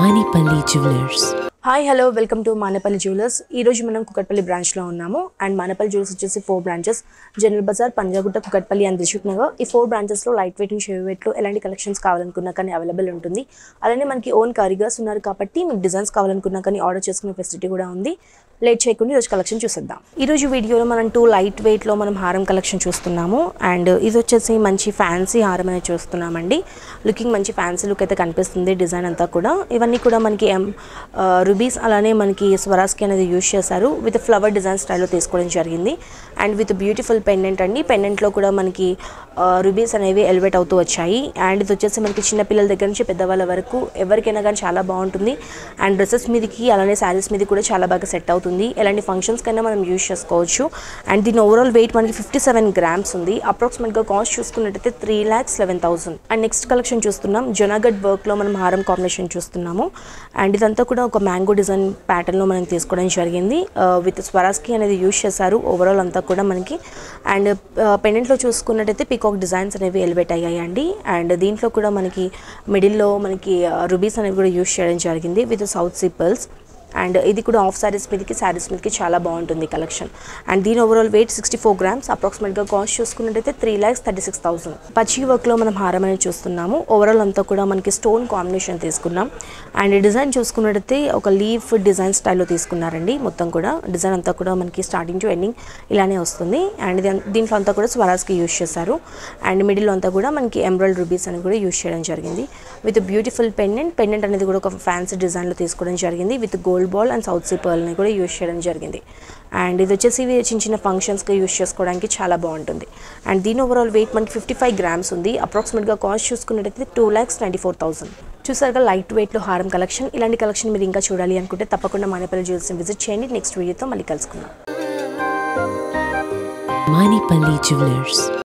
Manipali Jewelers. Hi hello welcome to Manepalli jewellers ఈ రోజు మనం కుకట్పల్లి బ్రాంచ్లో ఉన్నాము అండ్ మానేపల్లి జ్యువెలర్స్ వచ్చేసి four branches general bazaar Panjagutta Kukatpally and Dilsukh Nagar ఈ ఫోర్ బ్రాంచెస్లో లైట్ వెయిట్ అండ్ షేవ్ వెయిట్లో ఎలాంటి కలెక్షన్స్ కావాలనుకున్నా కానీ అవైలబుల్ ఉంటుంది అలానే మనకి ఓన్ కారిగర్స్ ఉన్నారు కాబట్టి మీకు డిజైన్స్ కావాలనుకున్నా కానీ ఆర్డర్ చేసుకునే ఫెసిలిటీ కూడా ఉంది లేట్ చేయకుండా ఈరోజు కలెక్షన్ చూసేద్దాం ఈ రోజు వీడియోలో మనం టూ లైట్ వెయిట్లో మనం హారం కలెక్షన్ చూస్తున్నాము అండ్ ఇది వచ్చేసి మంచి ఫ్యాన్సీ హారం అనేది చూస్తున్నామండి లుకింగ్ మంచి ఫ్యాన్సీ లుక్ అయితే కనిపిస్తుంది డిజైన్ అంతా కూడా ఇవన్నీ కూడా మనకి ఎం రుబీస్ అలానే మనకి స్వరాస్కి అనేది యూజ్ చేశారు విత్ ఫ్లవర్ డిజైన్ స్టైల్లో తీసుకోవడం జరిగింది అండ్ విత్ బ్యూటిఫుల్ పెండెంట్ అండి పెండెంట్లో కూడా మనకి రుబీస్ అనేవి ఎలివేట్ అవుతూ వచ్చాయి అండ్ ఇది వచ్చేసి మనకి చిన్న పిల్లల దగ్గర నుంచి పెద్దవాళ్ళ వరకు ఎవరికైనా కానీ చాలా బాగుంటుంది అండ్ డ్రెస్సెస్ మీదకి అలానే శారీస్ మీద కూడా చాలా బాగా సెట్ అవుతుంది ఎలాంటి ఫంక్షన్స్ కైనా మనం యూజ్ చేసుకోవచ్చు అండ్ దీని ఓవరాల్ వెయిట్ మనకి ఫిఫ్టీ సెవెన్ గ్రామ్స్ ఉంది అప్రాక్సిమేట్గా కాస్ట్ చూసుకున్నట్టయితే three lakhs eleven thousand and next collection చూస్తున్నాం జొనాగడ్ వర్క్లో మనం హారం కాంబినేషన్ చూస్తున్నాము అండ్ ఇదంతా కూడా ఒక మ్యాంగో డిజైన్ ప్యాటర్న్లో మనం తీసుకోవడం జరిగింది విత్ స్వరాస్కి అనేది యూజ్ చేశారు ఓవరాల్ అంతా కూడా మనకి అండ్ పెండెంట్లో చూసుకున్నట్టయితే పీకాక్ డిజైన్స్ అనేవి ఎలివేట్ అయ్యాయండి అండ్ దీంట్లో కూడా మనకి మిడిల్లో మనకి రుబీస్ అనేవి కూడా యూజ్ చేయడం జరిగింది విత్ సౌత్ సిపల్స్ అండ్ ఇది కూడా ఆఫ్ సారీస్ మీదకి శారీస్ మీదకి చాలా బాగుంటుంది కలెక్షన్ అండ్ దీని overall weight sixty four grams అప్రాక్సిమేట్గా కాస్ట్ చూసుకున్నట్టయితే three lakhs thirty six thousand పచ్చి వర్క్లో మనం హారం అనేది చూస్తున్నాము ఓవరాల్ అంతా కూడా మనకి స్టోన్ కాంబినేషన్ తీసుకున్నాం అండ్ డిజైన్ చూసుకున్నట్టయితే ఒక లీఫ్ డిజైన్ స్టైల్లో తీసుకున్నారండి మొత్తం కూడా డిజైన్ అంతా కూడా మనకి స్టార్టింగ్ టు ఎండింగ్ ఇలానే వస్తుంది అండ్ ఇది దీంట్లో అంతా కూడా స్వరాస్కి యూజ్ చేశారు అండ్ మిడిల్ అంతా కూడా మనకి ఎంబ్రాయిడ్ రూబీస్ అనేది కూడా యూజ్ చేయడం జరిగింది విత్ బ్యూటిఫుల్ పెండెంట్ పెండెంట్ అనేది కూడా ఒక ఫ్యాన్సీ డిజైన్లో తీసుకోవడం జరిగింది with gold ball and south sea పర్ల్ని కూడా యూజ్ చేయడం జరిగింది అండ్ ఇది వచ్చేసి ఇవి చిన్న చిన్న ఫంక్షన్స్కి యూజ్ చేసుకోవడానికి చాలా బాగుంటుంది అండ్ దీని ఓవరాల్ వెయిట్ మనకి ఫిఫ్టీ ఫైవ్ గ్రామ్స్ ఉంది అప్రాక్సిమేట్గా కాస్ట్ చూసుకున్నట్టయితే two lakhs ninety four thousand చూసారుగా లైట్ వెయిట్లో హారం కలెక్షన్ ఇలాంటి కలెక్షన్ మీరు ఇంకా చూడాలి అనుకుంటే తప్పకుండా మానేపల్లి జ్యువెల్స్ని విజిట్ చేయండి నెక్స్ట్ వీడియోతో మళ్ళీ కలుసుకుందాం Manipali Jewelers.